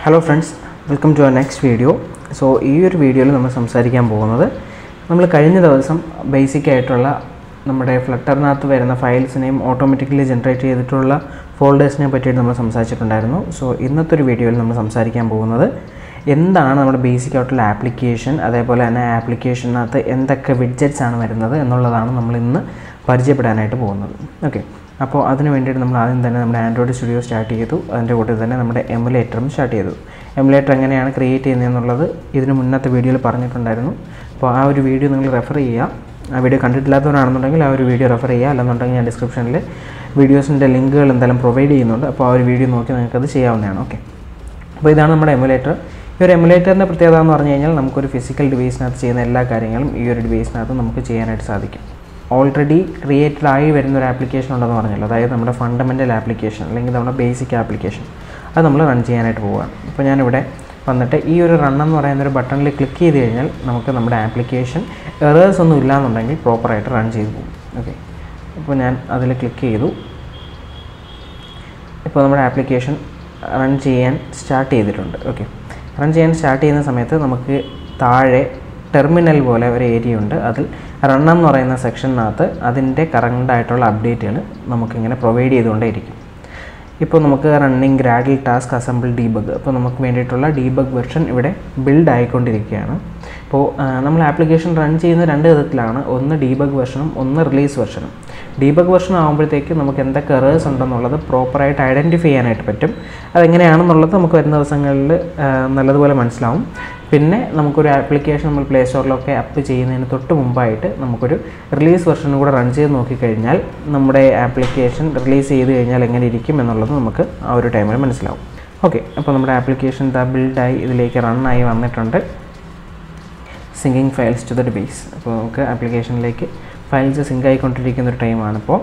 hello friends welcome to our next video so ഈ ഒരു വീഡിയോയിൽ നമ്മൾ സംസാരിക്കാൻ പോകുന്നത് നമ്മൾ കഴിഞ്ഞ ദിവസം ബേസിക് ആയിട്ടുള്ള നമ്മുടെ ഫ്ലട്ടറിനകത്ത് വരുന്ന ഫയൽസിനെയും ഓട്ടോമാറ്റിക്കലി ജനറേറ്റ് ചെയ്തിട്ടുള്ള ഫോൾഡേഴ്സിനെ പറ്റിയിട്ട് നമ്മൾ സംസാരിച്ചിട്ടുണ്ടായിരുന്നു സോ ഇന്നത്തെ ഒരു വീഡിയോയിൽ നമ്മൾ സംസാരിക്കാൻ പോകുന്നത് എന്താണ് നമ്മുടെ ബേസിക് ആയിട്ടുള്ള ആപ്ലിക്കേഷൻ അതേപോലെ തന്നെ ആപ്ലിക്കേഷനകത്ത് എന്തൊക്കെ വിഡ്ജറ്റ്സ് ആണ് വരുന്നത് എന്നുള്ളതാണ് നമ്മൾ ഇന്ന് പരിചയപ്പെടാനായിട്ട് പോകുന്നത് ഓക്കെ അപ്പോൾ അതിന് വേണ്ടിയിട്ട് നമ്മൾ ആദ്യം തന്നെ നമ്മുടെ ആൻഡ്രോയിഡ് സ്റ്റുഡിയോ സ്റ്റാർട്ട് ചെയ്തു അതിൻ്റെ കൂടെ തന്നെ നമ്മുടെ എമുലേറ്ററും സ്റ്റാർട്ട് ചെയ്തു എമുലേറ്റർ എങ്ങനെയാണ് ക്രിയേറ്റ് ചെയ്യുന്നതെന്നുള്ളത് ഇതിന് മുന്നത്തെ വീഡിയോയിൽ പറഞ്ഞിട്ടുണ്ടായിരുന്നു അപ്പോൾ ആ ഒരു വീഡിയോ നിങ്ങൾ റെഫർ ചെയ്യുക ആ വീഡിയോ കണ്ടിട്ടില്ലാത്തവരാണെന്നുണ്ടെങ്കിൽ ആ ഒരു വീഡിയോ റെഫർ ചെയ്യുക അല്ലെന്നുണ്ടെങ്കിൽ ഞാൻ ഡിസ്ക്രിപ്ഷനിൽ വീഡിയോസിൻ്റെ ലിങ്കുകൾ എന്തായാലും പ്രൊവൈഡ് ചെയ്യുന്നുണ്ട് അപ്പോൾ ആ ഒരു വീഡിയോ നോക്കി നിങ്ങൾക്കത് ചെയ്യാവുന്നതാണ് ഓക്കെ അപ്പോൾ ഇതാണ് നമ്മുടെ എമുലേറ്റർ ഈ ഒരു എമുലേറ്ററിൻ്റെ പ്രത്യേകത എന്ന് പറഞ്ഞു കഴിഞ്ഞാൽ നമുക്കൊരു ഫിസിക്കൽ ഡിവൈസിനകത്ത് ചെയ്യുന്ന എല്ലാ കാര്യങ്ങളും ഈ ഒരു ഡിവൈസിനകത്ത് നമുക്ക് ചെയ്യാനായിട്ട് സാധിക്കും ഓൾറെഡി ക്രിയേറ്റഡ് ആയി വരുന്ന ഒരു ആപ്ലിക്കേഷൻ ഉണ്ടെന്ന് പറഞ്ഞല്ലോ അതായത് നമ്മുടെ ഫണ്ടമെൻ്റൽ ആപ്ലിക്കേഷൻ അല്ലെങ്കിൽ നമ്മുടെ ബേസിക് ആപ്ലിക്കേഷൻ അത് നമ്മൾ റൺ ചെയ്യാനായിട്ട് പോവുകയാണ് ഇപ്പോൾ ഞാനിവിടെ വന്നിട്ട് ഈ ഒരു റൺ എന്ന് പറയുന്ന ഒരു ബട്ടണിൽ ക്ലിക്ക് ചെയ്ത് കഴിഞ്ഞാൽ നമുക്ക് നമ്മുടെ ആപ്ലിക്കേഷൻ എറേഴ്സ് ഒന്നും ഇല്ലാന്നുണ്ടെങ്കിൽ പ്രോപ്പറായിട്ട് റൺ ചെയ്ത് പോകും ഓക്കെ അപ്പോൾ ഞാൻ അതിൽ ക്ലിക്ക് ചെയ്തു ഇപ്പോൾ നമ്മുടെ ആപ്ലിക്കേഷൻ റൺ ചെയ്യാൻ സ്റ്റാർട്ട് ചെയ്തിട്ടുണ്ട് ഓക്കെ റൺ ചെയ്യാൻ സ്റ്റാർട്ട് ചെയ്യുന്ന സമയത്ത് നമുക്ക് താഴെ ടെർമിനൽ പോലെ ഒരു ഏരിയ ഉണ്ട് അതിൽ റൺ എന്ന് പറയുന്ന സെക്ഷനകത്ത് അതിൻ്റെ കറണ്ട് ആയിട്ടുള്ള അപ്ഡേറ്റുകൾ നമുക്കിങ്ങനെ പ്രൊവൈഡ് ചെയ്തുകൊണ്ടേയിരിക്കും ഇപ്പോൾ നമുക്ക് running gradle task assemble debug അപ്പോൾ നമുക്ക് വേണ്ടിയിട്ടുള്ള ഡീബഗ് വെർഷൻ ഇവിടെ ബിൽഡ് ആയിക്കൊണ്ടിരിക്കുകയാണ് ഇപ്പോൾ നമ്മൾ ആപ്ലിക്കേഷൻ റൺ ചെയ്യുന്ന രണ്ട് വിധത്തിലാണ് ഒന്ന് ഡീബഗ് വെർഷനും ഒന്ന് റിലീസ് വെർഷനും ഡീബഗ് വെർഷൻ ആകുമ്പോഴത്തേക്ക് നമുക്ക് എന്തൊക്കെ എറേഴ്സ് ഉണ്ടെന്നുള്ളത് പ്രോപ്പറായിട്ട് ഐഡൻറ്റിഫൈ ചെയ്യാനായിട്ട് പറ്റും അതെങ്ങനെയാണെന്നുള്ളത് നമുക്ക് വരുന്ന ദിവസങ്ങളിൽ നല്ലതുപോലെ മനസ്സിലാവും പിന്നെ നമുക്കൊരു ആപ്ലിക്കേഷൻ നമ്മൾ പ്ലേ സ്റ്റോറിലൊക്കെ അപ്പ് ചെയ്യുന്നതിന് തൊട്ട് മുമ്പായിട്ട് നമുക്കൊരു റിലീസ് വെർഷനും കൂടെ റൺ ചെയ്ത് നോക്കിക്കഴിഞ്ഞാൽ നമ്മുടെ ആപ്ലിക്കേഷൻ റിലീസ് ചെയ്ത് കഴിഞ്ഞാൽ എങ്ങനെ ഇരിക്കും എന്നുള്ളത് നമുക്ക് ആ ഒരു ടൈമിൽ മനസ്സിലാവും ഓക്കെ അപ്പോൾ നമ്മുടെ ആപ്ലിക്കേഷൻ ദ ബിൽഡായി ഇതിലേക്ക് റണ്ണായി വന്നിട്ടുണ്ട് syncing files to the device അപ്പോൾ നമുക്ക് ആപ്ലിക്കേഷനിലേക്ക് ഫയൽസ് സിങ്ക് ആയിക്കൊണ്ടിരിക്കുന്ന ഒരു ടൈമാണിപ്പോൾ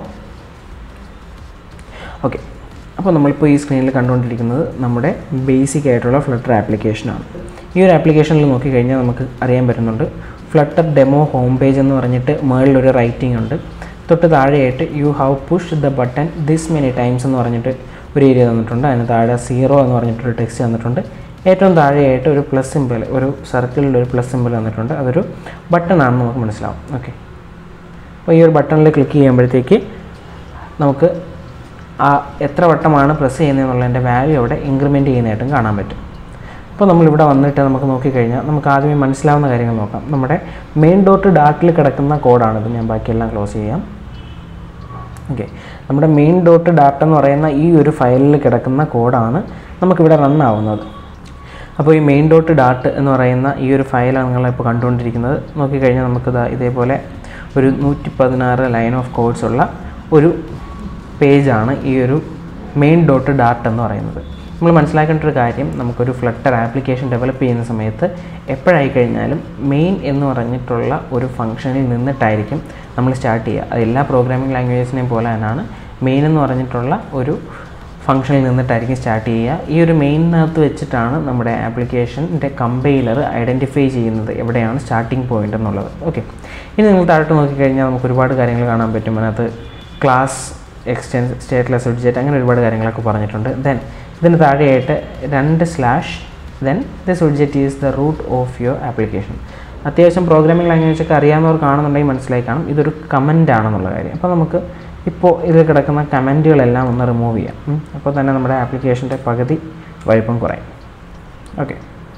ഓക്കെ അപ്പോൾ നമ്മളിപ്പോൾ ഈ സ്ക്രീനിൽ കണ്ടുകൊണ്ടിരിക്കുന്നത് നമ്മുടെ ബേസിക് ആയിട്ടുള്ള ഫ്ലട്ടർ ആപ്ലിക്കേഷനാണ് ഈ ഒരു ആപ്ലിക്കേഷനിൽ നോക്കിക്കഴിഞ്ഞാൽ നമുക്ക് അറിയാൻ പറ്റുന്നുണ്ട് ഫ്ലട്ടർ ഡെമോ ഹോം പേജ് എന്ന് പറഞ്ഞിട്ട് മുകളിലൊരു റൈറ്റിംഗ് ഉണ്ട് തൊട്ട് താഴെയായിട്ട് you have push the button this many times എന്ന് പറഞ്ഞിട്ട് ഒരു ഏരിയ തന്നിട്ടുണ്ട് അതിന് താഴെ സീറോ എന്ന് പറഞ്ഞിട്ടൊരു ടെക്സ്റ്റ് തന്നിട്ടുണ്ട് ഏറ്റവും താഴെയായിട്ട് ഒരു പ്ലസ് സിമ്പിൾ ഒരു സർക്കിളിൽ ഒരു പ്ലസ് സിമ്പിൾ തന്നിട്ടുണ്ട് അതൊരു ബട്ടൺ ആണെന്ന് നമുക്ക് മനസ്സിലാവും ഓക്കെ അപ്പോൾ ഈ ഒരു ബട്ടണിൽ ക്ലിക്ക് ചെയ്യുമ്പോഴത്തേക്ക് നമുക്ക് ആ എത്ര വട്ടമാണ് പ്രസ് ചെയ്യുന്നതെന്നുള്ളതിൻ്റെ വാല്യൂ അവിടെ ഇൻക്രിമെൻറ്റ് ചെയ്യുന്നതായിട്ടും കാണാൻ പറ്റും അപ്പോൾ നമ്മളിവിടെ വന്നിട്ട് നമുക്ക് നോക്കിക്കഴിഞ്ഞാൽ നമുക്ക് ആദ്യമേ മനസ്സിലാവുന്ന കാര്യങ്ങൾ നോക്കാം നമ്മുടെ മെയിൻ ഡോട്ട് ഡാട്ടിൽ കിടക്കുന്ന കോഡാണിത് ഞാൻ ബാക്കിയെല്ലാം ക്ലോസ് ചെയ്യാം ഓക്കെ നമ്മുടെ മെയിൻ ഡോട്ട് ഡാറ്റ എന്ന് പറയുന്ന ഈ ഒരു ഫയലിൽ കിടക്കുന്ന കോഡാണ് നമുക്കിവിടെ റൺ ആവുന്നത് അപ്പോൾ ഈ മെയിൻ ഡോട്ട് ഡാട്ട് എന്ന് പറയുന്ന ഈ ഒരു ഫയലാണ് നിങ്ങളിപ്പോൾ കണ്ടുകൊണ്ടിരിക്കുന്നത് നോക്കിക്കഴിഞ്ഞാൽ നമുക്ക് ഇതേപോലെ ഒരു നൂറ്റി പതിനാറ് ലൈൻ ഓഫ് കോഡ്സ് ഉള്ള ഒരു പേജാണ് ഈ ഒരു മെയിൻ ഡോട്ട് ഡാട്ട് എന്ന് പറയുന്നത് നമ്മൾ മനസ്സിലാക്കേണ്ട ഒരു കാര്യം നമുക്കൊരു ഫ്ലട്ടർ ആപ്ലിക്കേഷൻ ഡെവലപ്പ് ചെയ്യുന്ന സമയത്ത് എപ്പോഴായി കഴിഞ്ഞാലും മെയിൻ എന്ന് പറഞ്ഞിട്ടുള്ള ഒരു ഫംഗ്ഷനിൽ നിന്നിട്ടായിരിക്കും നമ്മൾ സ്റ്റാർട്ട് ചെയ്യുക അത് എല്ലാ പ്രോഗ്രാമിംഗ് ലാംഗ്വേജസിനെയും പോലെ തന്നെയാണ് മെയിൻ എന്ന് പറഞ്ഞിട്ടുള്ള ഒരു ഫംഗ്ഷനിൽ നിന്നിട്ടായിരിക്കും സ്റ്റാർട്ട് ചെയ്യുക ഈ ഒരു മെയിനകത്ത് വെച്ചിട്ടാണ് നമ്മുടെ ആപ്ലിക്കേഷൻ്റെ കമ്പൈലർ ഐഡൻറ്റിഫൈ ചെയ്യുന്നത് എവിടെയാണ് സ്റ്റാർട്ടിംഗ് പോയിൻ്റ് എന്നുള്ളത് ഓക്കെ ഇനി നിങ്ങൾ താഴോട്ട് നോക്കിക്കഴിഞ്ഞാൽ നമുക്ക് ഒരുപാട് കാര്യങ്ങൾ കാണാൻ പറ്റും അതിനകത്ത് ക്ലാസ് എക്സ്റ്റെൻസ് സ്റ്റേറ്റ്ലെസ് ഒഡ്ജറ്റ് അങ്ങനെ ഒരുപാട് കാര്യങ്ങളൊക്കെ പറഞ്ഞിട്ടുണ്ട് ദെൻ ഇതിന് താഴെയായിട്ട് രണ്ട് slash then this widget is the root of your application അത്യാവശ്യം പ്രോഗ്രാമിംഗ് ലാംഗ്വേജ് ഒക്കെ അറിയാവുന്നവർ കാണുന്നുണ്ടെങ്കിൽ മനസ്സിലായി കാണും ഇതൊരു കമൻ്റ് ആണെന്നുള്ള കാര്യം അപ്പോൾ നമുക്ക് ഇപ്പോൾ ഇതിൽ കിടക്കുന്ന കമൻറ്റുകളെല്ലാം ഒന്ന് റിമൂവ് ചെയ്യാം അപ്പോൾ തന്നെ നമ്മുടെ ആപ്ലിക്കേഷൻ്റെ പകുതി വലുപ്പം കുറയും ഓക്കെ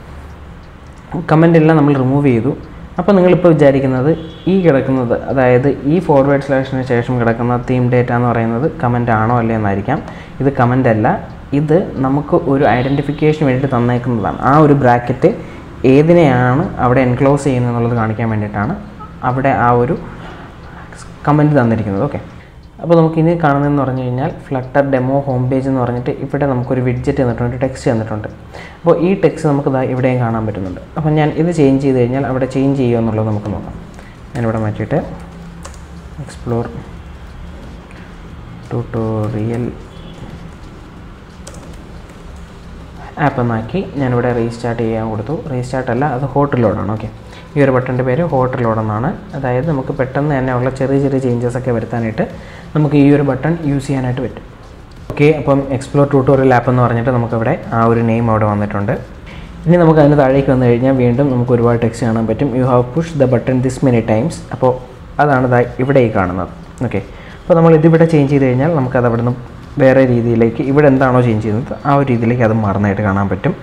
കമൻ്റ് എല്ലാം നമ്മൾ റിമൂവ് ചെയ്തു അപ്പോൾ നിങ്ങളിപ്പോൾ വിചാരിക്കുന്നത് ഈ കിടക്കുന്നത് അതായത് ഈ ഫോർവേഡ് സ്ലാഷിന് ശേഷം കിടക്കുന്ന തീം ഡേറ്റ എന്ന് പറയുന്നത് കമൻ്റ് ആണോ അല്ലേ എന്നായിരിക്കാം ഇത് കമൻ്റ് അല്ല ഇത് നമുക്ക് ഒരു ഐഡൻറ്റിഫിക്കേഷന് വേണ്ടിയിട്ട് തന്നേക്കുന്നതാണ് ആ ഒരു ബ്രാക്കറ്റ് ഏതിനെയാണ് അവിടെ എൻക്ലോസ് ചെയ്യുന്നത് എന്നുള്ളത് കാണിക്കാൻ വേണ്ടിയിട്ടാണ് അവിടെ ആ ഒരു കമൻറ്റ് തന്നിരിക്കുന്നത് ഓക്കെ അപ്പോൾ നമുക്ക് ഇനി കാണുന്നതെന്ന് പറഞ്ഞു കഴിഞ്ഞാൽ ഫ്ലട്ടർ ഡെമോ ഹോം പേജ് എന്ന് പറഞ്ഞിട്ട് ഇവിടെ നമുക്കൊരു വിഡ്ജറ്റ് തന്നിട്ടുണ്ട് ടെക്സ്റ്റ് തന്നിട്ടുണ്ട് അപ്പോൾ ഈ ടെക്സ്റ്റ് നമുക്ക് ഇതാ ഇവിടെയും കാണാൻ പറ്റുന്നുണ്ട് അപ്പോൾ ഞാൻ ഇത് ചേഞ്ച് ചെയ്ത് കഴിഞ്ഞാൽ അവിടെ ചേഞ്ച് ചെയ്യുമോ എന്നുള്ളത് നമുക്ക് നോക്കാം ഞാനിവിടെ മാറ്റിയിട്ട് എക്സ്പ്ലോർ ട്യൂട്ടോറിയൽ ആപ്പ് എന്നാക്കി ഞാനിവിടെ റീസ്റ്റാർട്ട് ചെയ്യാൻ കൊടുത്തു റീസ്റ്റാർട്ട് അല്ല അത് ഹോട്ട് ലോഡാണ് ഓക്കെ ഈ ഒരു ബട്ടൻ്റെ പേര് ഹോട്ട് ലോഡ് എന്നാണ് അതായത് നമുക്ക് പെട്ടെന്ന് തന്നെ ഉള്ള ചെറിയ ചെറിയ ചേഞ്ചസ് ഒക്കെ വരുത്താനായിട്ട് നമുക്ക് ഈ ഒരു ബട്ടൺ യൂസ് ചെയ്യാനായിട്ട് പറ്റും ഓക്കെ അപ്പം എക്സ്പ്ലോർ ട്യൂട്ടോറിയൽ ആപ്പ് എന്ന് പറഞ്ഞിട്ട് നമുക്കവിടെ ആ ഒരു നെയിം അവിടെ വന്നിട്ടുണ്ട് ഇനി നമുക്ക് അതിന് താഴേക്ക് വന്നു കഴിഞ്ഞാൽ വീണ്ടും നമുക്ക് ഒരുപാട് ടെക്സ്റ്റ് കാണാൻ പറ്റും you have push the button this many times അപ്പോൾ അതാണ് ദാ ഇവിടെ ഈ കാണുന്നത് ഓക്കെ അപ്പോൾ നമ്മൾ ഇതിവിടെ ചേഞ്ച് ചെയ്ത് കഴിഞ്ഞാൽ നമുക്കത് അവിടെ നിന്ന് വേറെ രീതിയിലേക്ക് ഇവിടെ എന്താണോ ചേഞ്ച് ചെയ്യുന്നത് ആ ഒരു രീതിയിലേക്ക് അത് മാറുന്നതായിട്ട് കാണാൻ പറ്റും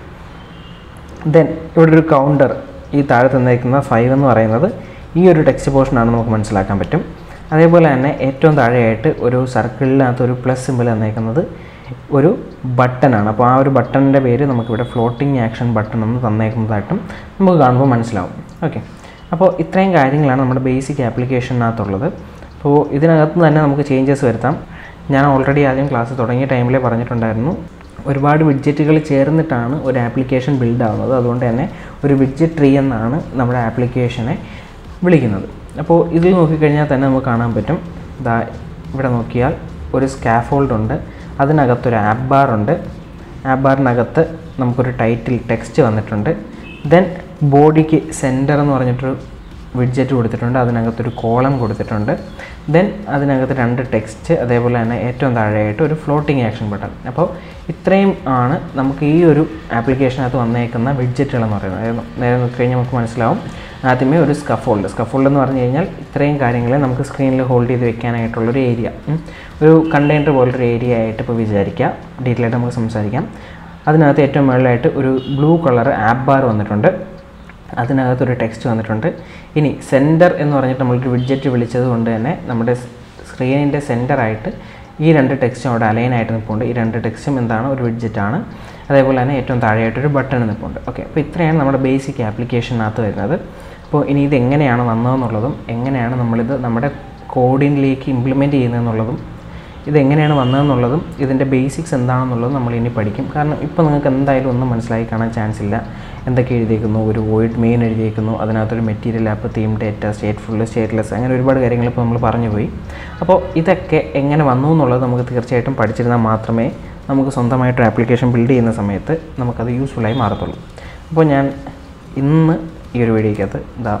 ദെൻ ഇവിടെ ഒരു കൗണ്ടർ ഈ താഴെ തന്നേക്കുന്ന ഫൈവ് എന്ന് പറയുന്നത് ഈ ഒരു ടെക്സ്റ്റ് പോർഷനാണ് നമുക്ക് മനസ്സിലാക്കാൻ പറ്റും അതേപോലെ തന്നെ ഏറ്റവും താഴെയായിട്ട് ഒരു സർക്കിളിനകത്ത് ഒരു പ്ലസ് സിമ്പിൾ തന്നേക്കുന്നത് ഒരു ബട്ടനാണ് അപ്പോൾ ആ ഒരു ബട്ടണിൻ്റെ പേര് നമുക്കിവിടെ ഫ്ലോട്ടിംഗ് ആക്ഷൻ ബട്ടൺ എന്ന് തന്നേക്കുന്നതായിട്ടും നമുക്ക് കാണുമ്പോൾ മനസ്സിലാവും ഓക്കെ അപ്പോൾ ഇത്രയും കാര്യങ്ങളാണ് നമ്മുടെ ബേസിക് ആപ്ലിക്കേഷനകത്തുള്ളത് അപ്പോൾ ഇതിനകത്ത് തന്നെ നമുക്ക് ചേഞ്ചസ് വരുത്താം ഞാൻ ഓൾറെഡി ആദ്യം ക്ലാസ് തുടങ്ങിയ ടൈമിലേ പറഞ്ഞിട്ടുണ്ടായിരുന്നു ഒരുപാട് വിഡ്ജറ്റുകൾ ചേർന്നിട്ടാണ് ഒരു ആപ്ലിക്കേഷൻ ബിൽഡ് ആവുന്നത് അതുകൊണ്ട് തന്നെ ഒരു വിഡ്ജറ്റ് ട്രീ എന്നാണ് നമ്മുടെ ആപ്ലിക്കേഷനെ വിളിക്കുന്നത് അപ്പോൾ ഇതിൽ നോക്കിക്കഴിഞ്ഞാൽ തന്നെ നമുക്ക് കാണാൻ പറ്റും ഇതാ ഇവിടെ നോക്കിയാൽ ഒരു സ്കാഫോൾഡ് ഉണ്ട് അതിനകത്തൊരു ആപ്പ് ബാർ ഉണ്ട് ആപ്പ് ബാറിനകത്ത് നമുക്കൊരു ടൈറ്റിൽ ടെക്സ്റ്റ് വന്നിട്ടുണ്ട് ദെൻ ബോഡിക്ക് സെൻറ്റർ എന്ന് പറഞ്ഞിട്ടൊരു വിഡ്ജറ്റ് കൊടുത്തിട്ടുണ്ട് അതിനകത്തൊരു കോളം കൊടുത്തിട്ടുണ്ട് ദെൻ അതിനകത്ത് രണ്ട് ടെക്സ്റ്റ് അതേപോലെ തന്നെ ഏറ്റവും താഴെയായിട്ട് ഒരു ഫ്ലോട്ടിംഗ് ആക്ഷൻ ബട്ടൺ അപ്പോൾ ഇത്രയും ആണ് നമുക്ക് ഈ ഒരു ആപ്ലിക്കേഷനകത്ത് വന്നേക്കുന്ന വിഡ്ജറ്റുകൾ എന്ന് പറയുന്നത് അതായത് നേരെ നോക്കിക്കഴിഞ്ഞാൽ നമുക്ക് മനസ്സിലാവും ആദ്യമേ ഒരു സ്കഫോൾഡ് സ്കഫോൾഡ് എന്ന് പറഞ്ഞു കഴിഞ്ഞാൽ ഇത്രയും കാര്യങ്ങളെ നമുക്ക് സ്ക്രീനിൽ ഹോൾഡ് ചെയ്ത് വെക്കാനായിട്ടുള്ളൊരു ഏരിയ ഒരു കണ്ടെയ്നർ പോലൊരു ഏരിയ ആയിട്ട് ഇപ്പോൾ വിചാരിക്കുക ഡീറ്റെയിൽ ആയിട്ട് നമുക്ക് സംസാരിക്കാം അതിനകത്ത് ഏറ്റവും മുകളിലായിട്ട് ഒരു ബ്ലൂ കളർ ആപ്പ് ബാർ വന്നിട്ടുണ്ട് അതിനകത്തൊരു ടെക്സ്റ്റ് വന്നിട്ടുണ്ട് ഇനി സെൻറ്റർ എന്ന് പറഞ്ഞിട്ട് നമ്മളൊരു വിഡ്ജറ്റ് വിളിച്ചത് കൊണ്ട് തന്നെ നമ്മുടെ സ്ക്രീനിൻ്റെ സെൻറ്ററായിട്ട് ഈ രണ്ട് ടെക്സ്റ്റും അവിടെ അലൈനായിട്ട് നിൽപ്പുണ്ട് ഈ രണ്ട് ടെക്സ്റ്റും എന്താണ് ഒരു വിഡ്ജറ്റാണ് അതേപോലെ തന്നെ ഏറ്റവും താഴെയായിട്ടൊരു ബട്ടൺ നിൽപ്പുണ്ട് ഓക്കെ അപ്പോൾ ഇത്രയാണ് നമ്മുടെ ബേസിക് ആപ്ലിക്കേഷനകത്ത് വരുന്നത് അപ്പോൾ ഇനി ഇത് എങ്ങനെയാണ് വന്നതെന്നുള്ളതും എങ്ങനെയാണ് നമ്മളിത് നമ്മുടെ കോഡിനിലേക്ക് ഇംപ്ലിമെൻറ്റ് ചെയ്യുന്നതെന്നുള്ളതും ഇതെങ്ങനെയാണ് വന്നതെന്നുള്ളതും ഇതിൻ്റെ ബേസിക്സ് എന്താണെന്നുള്ളതും നമ്മൾ ഇനി പഠിക്കും കാരണം ഇപ്പോൾ നിങ്ങൾക്ക് എന്തായാലും ഒന്നും മനസ്സിലായി കാണാൻ ചാൻസ് ഇല്ല എന്തൊക്കെ എഴുതിയേക്കുന്നു ഒരു വോയിഡ് മെയിൻ എഴുതിയേക്കുന്നു അതിനകത്തൊരു material app theme data stateful stateless അങ്ങനെ ഒരുപാട് കാര്യങ്ങൾ ഇപ്പോൾ നമ്മൾ പറഞ്ഞു പോയി അപ്പോൾ ഇതൊക്കെ എങ്ങനെ വന്നു എന്നുള്ളത് നമുക്ക് തീർച്ചയായിട്ടും പഠിച്ചിരുന്നാൽ മാത്രമേ നമുക്ക് സ്വന്തമായിട്ടൊരു ആപ്ലിക്കേഷൻ ബിൽഡ് ചെയ്യുന്ന സമയത്ത് നമുക്കത് യൂസ്ഫുള്ളായി മാറത്തുള്ളൂ അപ്പോൾ ഞാൻ ഇന്ന് ഈ ഒരു വീഡിയോയ്ക്കകത്ത് ഇതാ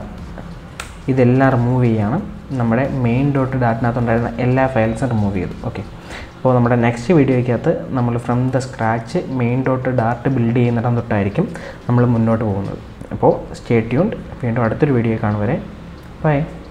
ഇതെല്ലാം റിമൂവ് ചെയ്യാണ് നമ്മുടെ മെയിൻ ഡോട്ട് ഡാറ്റിനകത്തുണ്ടായിരുന്ന എല്ലാ ഫയൽസും റിമൂവ് ചെയ്തു ഓക്കെ അപ്പോൾ നമ്മുടെ നെക്സ്റ്റ് വീഡിയോയ്ക്കകത്ത് നമ്മൾ from the scratch main dot dart build ചെയ്യുന്നിടം തൊട്ടായിരിക്കും നമ്മൾ മുന്നോട്ട് പോകുന്നത് അപ്പോൾ സ്റ്റേ ട്യൂൺഡ് വീണ്ടും അടുത്തൊരു വീഡിയോ കാണുവരെ ബൈ